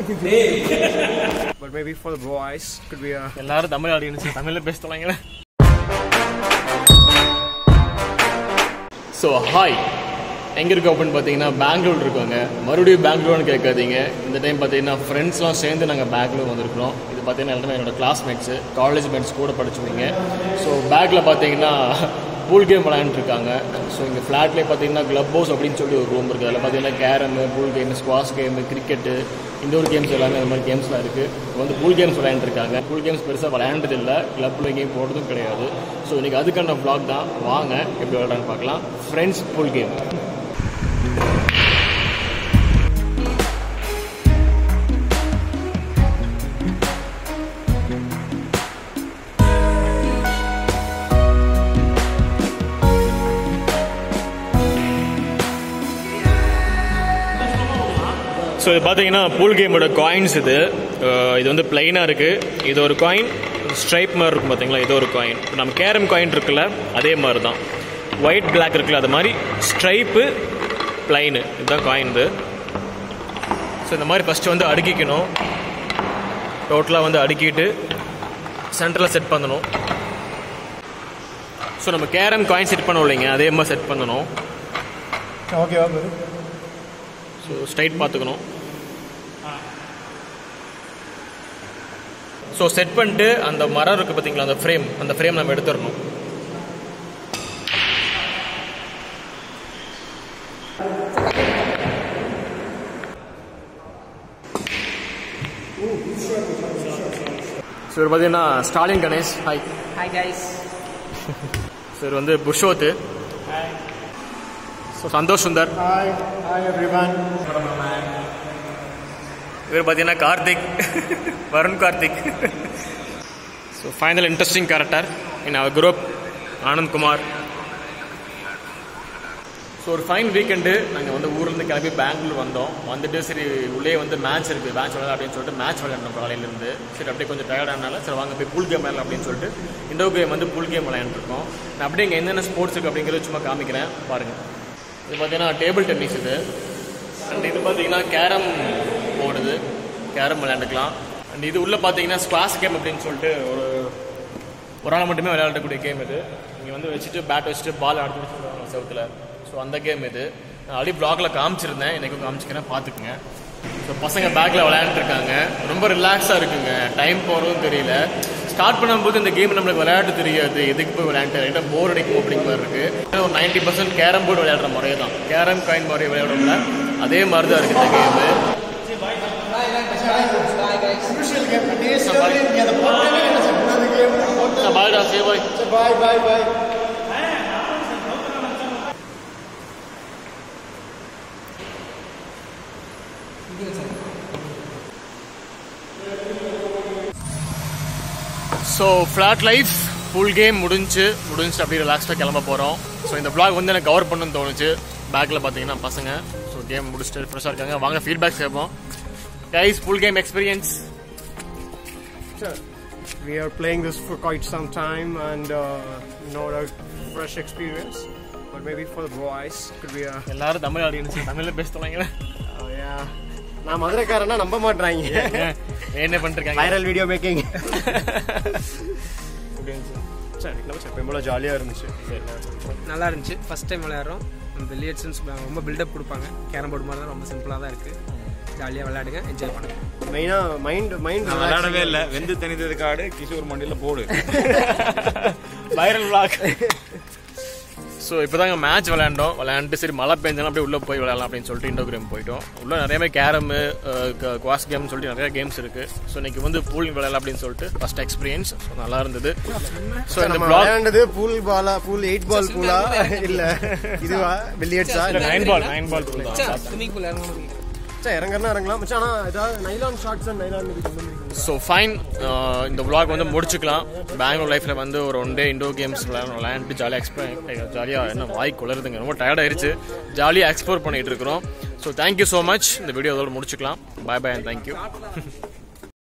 but maybe for the boys, could be a எல்லாரும் Tamil audience தமிழ்ல பேச தொலைங்களேன் ஸோ ஹாய் எங்கே இருக்கோம் அப்படின்னு பார்த்தீங்கன்னா பெங்களூர் இருக்கோங்க மறுபடியும் பெங்களூர்னு கேட்காதீங்க இந்த டைம் பார்த்தீங்கன்னா ஃப்ரெண்ட்ஸ்லாம் சேர்ந்து நாங்கள் பெங்களூர் வந்திருக்கிறோம் இது பார்த்தீங்கன்னா எல்லாமே என்னோட கிளாஸ்மேட்ஸு காலேஜ் மேட்ஸ் கூட படிச்சுவீங்க ஸோ பேக்கில் பார்த்தீங்கன்னா பூல் கேம் விளையாண்டுருக்காங்க ஸோ இங்கே ஃப்ளாட்லேயே பார்த்தீங்கன்னா க்ளப் ஹவுஸ் அப்படின்னு சொல்லி ஒரு ரூம் இருக்குது அதில் பார்த்தீங்கன்னா carrom pool game squash game cricket indoor games எல்லாமே அந்த மாதிரி கேம்ஸ்லாம் இருக்குது இப்போ வந்து பூல் கேம்ஸ் விளையாண்டுருக்காங்க பூல் கேம்ஸ் பெருசாக விளையாண்டது இல்லை கிளப்பில் எங்கேயும் போடுறதும் கிடையாது ஸோ இன்றைக்கி அதுக்கான vlog தான் வாங்க எப்படி விளையாடுறான்னு பார்க்கலாம் ஃப்ரெண்ட்ஸ் பூல் கேம் ஸோ இது பார்த்தீங்கன்னா பூல் கேமோட காயின்ஸ் இது அஹ் இது வந்து பிளைனாக இருக்குது இது ஒரு காயின் ஸ்ட்ரைப் மாதிரி இருக்கும் பார்த்தீங்களா இது ஒரு காயின் நம்ம கேரம் காயின் இருக்குல்ல அதே மாதிரி தான் ஒயிட் பிளாக் இருக்குல்ல அது மாதிரி ஸ்ட்ரைப்பு பிளைனு இதுதான் காயின் இது ஸோ இந்த மாதிரி ஃபஸ்ட்டு வந்து அடுக்கிக்கணும் டோட்டலாக வந்து அடுக்கிட்டு சென்டரில் செட் பண்ணணும் ஸோ நம்ம கேரம் காயின் செட் பண்ணோம் இல்லைங்க அதே மாதிரி செட் பண்ணணும் okay. ஸோ ஸ்ட்ரைட் பார்த்துக்கணும் ஸோ செட் பண்ணிட்டு அந்த மரம் இருக்குது பார்த்தீங்களா அந்த ஃப்ரேம் அந்த ஃப்ரேம் நம்ம எடுத்துடணும் ஸோ இவர் பார்த்தீங்கன்னா Stalin Ganesh hi Hi guys. So இவர் வந்து புஷோத்து so Santhosh Sundar Hi, hi everyone. இவர் பார்த்தீங்கன்னா Karthik Varun Karthik so final interesting character in our group Anand Kumar so ஒரு ஃபைன் வீக்கெண்டு நாங்கள் வந்து ஊர்லேருந்து கிளம்பி பெங்களூர் வந்தோம் வந்துட்டு சரி உள்ளே வந்து மேட்ச் இருக்குது மேட்ச் விளையாட அப்படின்னு சொல்லிட்டு மேட்ச் விளையாடணும் காலையிலேருந்து சரி அப்படியே கொஞ்சம் டயர்டானால சரி வாங்க போய் பூல் கேம் விளையாடலாம் அப்படின்னு சொல்லிட்டு இண்டோ கேம் வந்து பூல் கேம் விளையாண்டுருக்கோம் நான் அப்படியே இங்கே என்னென்ன ஸ்போர்ட்ஸ் இருக்குது அப்படிங்கிறத சும்மா காமிக்கிறேன் பாருங்கள் இது பார்த்தீங்கன்னா டேபிள் டென்னிஸ் இது அண்ட் இது பார்த்தீங்கன்னா கேரம் போடுது கேரம் விளையாண்டுக்கலாம் அண்ட் இது உள்ள பார்த்தீங்கன்னா ஸ்குவாஷ் கேம் அப்படின்னு சொல்லிட்டு ஒரு ஒரு ஆள் மட்டுமே விளையாடக்கூடிய கேம் இது இங்கே வந்து வச்சுட்டு பேட் வச்சுட்டு பால் அடுத்து வச்சுருக்காங்க செவத்தில் ஸோ அந்த கேம் இது நான் ஆல்ரெடி பிளாக்ல காமிச்சிருந்தேன் எனக்கும் காமிச்சிக்கிறேன் பார்த்துக்குங்க ஸோ பசங்க பேக்கில் விளையாண்டுருக்காங்க ரொம்ப ரிலாக்ஸாக இருக்குங்க டைம் போகிறதும் தெரியல ஸ்டார்ட் பண்ணும்போது இந்த கேம் நம்மளுக்கு விளையாட்டு தெரியாது எதுக்கு போய் விளையாண்டு லைட்டாக போர் அடிக்கும் அப்படிங்கிற மாதிரி இருக்குது ஒரு நைன்டி பர்சன்ட் கேரம் போர்டு விளையாடுற முறையே தான் கேரம் காயின் மாதிரி விளையாடுறோம்ல அதே மாதிரி தான் இருக்குது இந்த game Crucial game. Today's story, yeah, the bottom is another game. பாய்டா சேவாய் So bye, bye, bye. So flat life full game முடிஞ்சு முடிஞ்சு அப்படியே ரிலாக்ஸ்டாக கிளம்ப போகிறோம் ஸோ இந்த vlog வந்து எனக்கு கவர் பண்ணணும்னு தோணுச்சு பேக்கில் பார்த்தீங்கன்னா பசங்க ஸோ கேம் முடிச்சுட்டு ஃப்ரெஷ்ஷாக இருக்காங்க வாங்க ஃபீட்பேக் சேர்ப்போம் guys full game experience So, we are playing this for quite some time and uh, not a fresh experience. But maybe for the boys, could be a. எல்லாரும் தமிழ் ஆடியன்ஸ் தமிழில் பேச தொலைங்களேன் Oh, yeah. நான் மதுரைக்காரனா நம்ப மாட்டாங்க என்ன பண்ணிருக்காங்க viral video making சரி நம்ம எப்பயும் ஜாலியாக இருந்துச்சு நல்லா இருந்துச்சு ஃபர்ஸ்ட் டைம் விளையாடுறோம் பில்லியர்ட்ஸ் ரொம்ப பில்டப் கொடுப்பாங்க கேரம் போர்டு மாதிரி தான் ரொம்ப சிம்பிளாக தான் இருக்குது ஜாலியாக விளையாடுங்க என்ஜாய் பண்ணுங்க மெயினாக மைண்ட் மைண்ட் நான் விளையாடவே இல்லை வெந்து தனித்தது காடு கிஷோர் மண்டியில் போடு வைரல் vlog ஸோ இப்போ தாங்க மேட்ச் விளையாண்டோம் விளையாண்டு சரி மழை பெஞ்சாலும் அப்படியே உள்ளே போய் விளையாடலாம் அப்படின்னு சொல்லிட்டு இண்டோ கேம் போயிட்டோம் உள்ள நிறையவே கேரமு குவாஸ் கேம்னு சொல்லிட்டு நிறைய கேம்ஸ் இருக்கு ஸோ இன்னைக்கு வந்து பூல் விளையாடலாம் அப்படின்னு சொல்லிட்டு ஃபர்ஸ்ட் எக்ஸ்பீரியன்ஸ் ஸோ நல்லா இருந்தது ஸோ இந்த நம்ம vlog விளையாண்டது பூல் பாலா பூல் எயிட் பால் பூலா இல்ல இதுவா பில்லியர்ட்ஸா nine ball nine ball pool தான் ஸ்விம்மிங் பூல் இறங்கணும் மச்சான் இறங்கறனா இறங்கலாம் மச்சான் ஆனா ஏதாவது நைலான் ஷார்ட்ஸ் அண்ட் நைலான் இது கொண்டு வந்திருக்கீங்க. ஸோ ஃபைன் இந்த vlog வந்து முடிச்சுக்கலாம் பெங்களூர் லைஃப்பில் வந்து ஒரு ஒன் டே இண்டோர் கேம்ஸ் விளையாட விளையாண்டு ஜாலியாக எக்ஸ்ப்ளோர் ஜாலியாக என்ன வாய் குளருதுங்க ரொம்ப டயர்ட் ஆயிருச்சு ஜாலியாக எக்ஸ்ப்ளோர் பண்ணிட்டு இருக்கிறோம் ஸோ தேங்க்யூ ஸோ மச் இந்த வீடியோ அதோட முடிச்சுக்கலாம் பாய் பாய் அண்ட் தேங்க்யூ